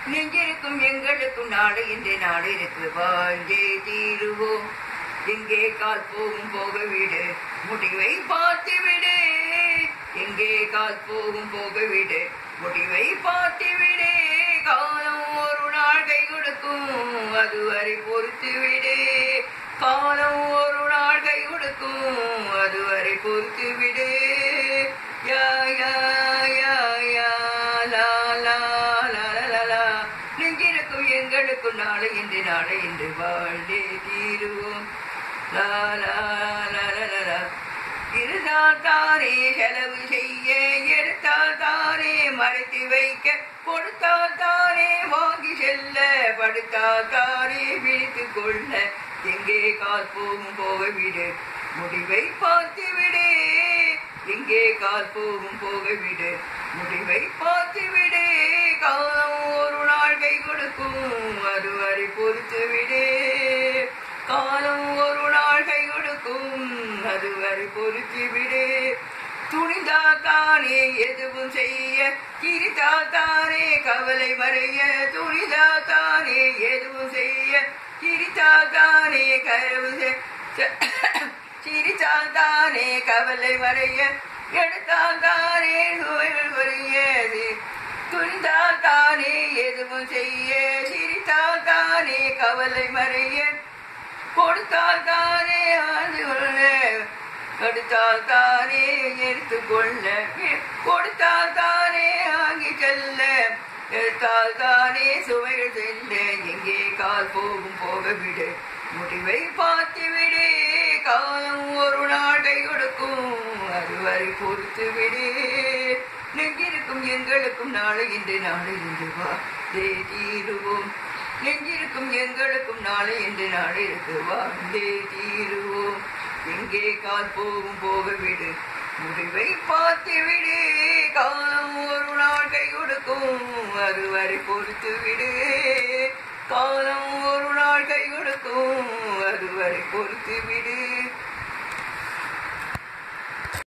நெஞ்சிருக்கும் எங்களுக்கும் நாடு இந்த நாடு இருக்கு வாழ்ந்தே தீருவோம் எங்கே கால் போகும் போக விடு முடிவை பார்த்து விடு எங்கே கால் போகும் போக விடு முடிவை பார்த்து விடு காலம் ஒரு நாள் கை கொடுக்கும் அதுவரை பொறுத்து விடு காலம் ஒரு நாள் கை கொடுக்கும் அதுவரை பொறுத்து விடு யா யா யா யா லா லா லா லா லா லா நெஞ்சிருக்கும் எங்களுக்கும் நாளை இன்று நாளை இன்று வாழ்ந்தே தீருவோம் லா லா லா லா லா லா இருந்தால் தானே செலவு செய்ய எடுத்தால் தானே மறைத்து வைக்க கொடுத்தால் தானே வாங்கி செல்ல படுத்தால் தானே விழித்து கொள்ள எங்கே கால் போகும் போக விடு முடிவை பார்த்து விடு எங்கே கால் போகும் போக விடு முடிவை பார்த்து விடு காலம் ஒரு நாள் கை கொடுக்கும் அதுவரை பொறுத்து விடு காலம் ஒரு நாள் கை கொடுக்கும் அதுவரை பொறுத்து விடு துணிந்தா தானே எதுவும் செய்ய கிரித்தா தானே கவலை மறைய துணிந்தா தானே எதுவும் செய்ய கிரித்தா தானே கரவு சிரித்தால் தானே கவலை மறைய எடுத்தால் தானே நோய்கள் வரையது துணிந்தால் தானே எதுவும் செய்ய சிரித்தால் தானே கவலை மறைய கொடுத்தால் தானே ஆண்டு கொள்ள கொடுத்தால் தானே எடுத்து கொள்ள கொடுத்தால் தானே ஆங்கி செல்ல எடுத்தால் தானே சுவைகள் செல்ல எங்கே கால் போகும் போக விடு முடிவை பார்த்து விடு காலம் ஒரு நாள் கை கொடுக்கும் அதுவரை பொறுத்து விடு நெஞ்சிருக்கும் எங்களுக்கும் நாளை இன்று நாளை இன்று வா தே தீருவோம் நெஞ்சிருக்கும் எங்களுக்கும் நாளை என்று நாளை இருக்கு வாழ்ந்தே தீருவோம் எங்கே கால் போகும் போக விடு முடிவை பார்த்து விடு காலம் ஒரு நாள் கை கொடுக்கும் அதுவரை பொறுத்து விடு காலம் ஒரு நாள் கை கொடுக்கும் அதுவரை பொறுத்து விடு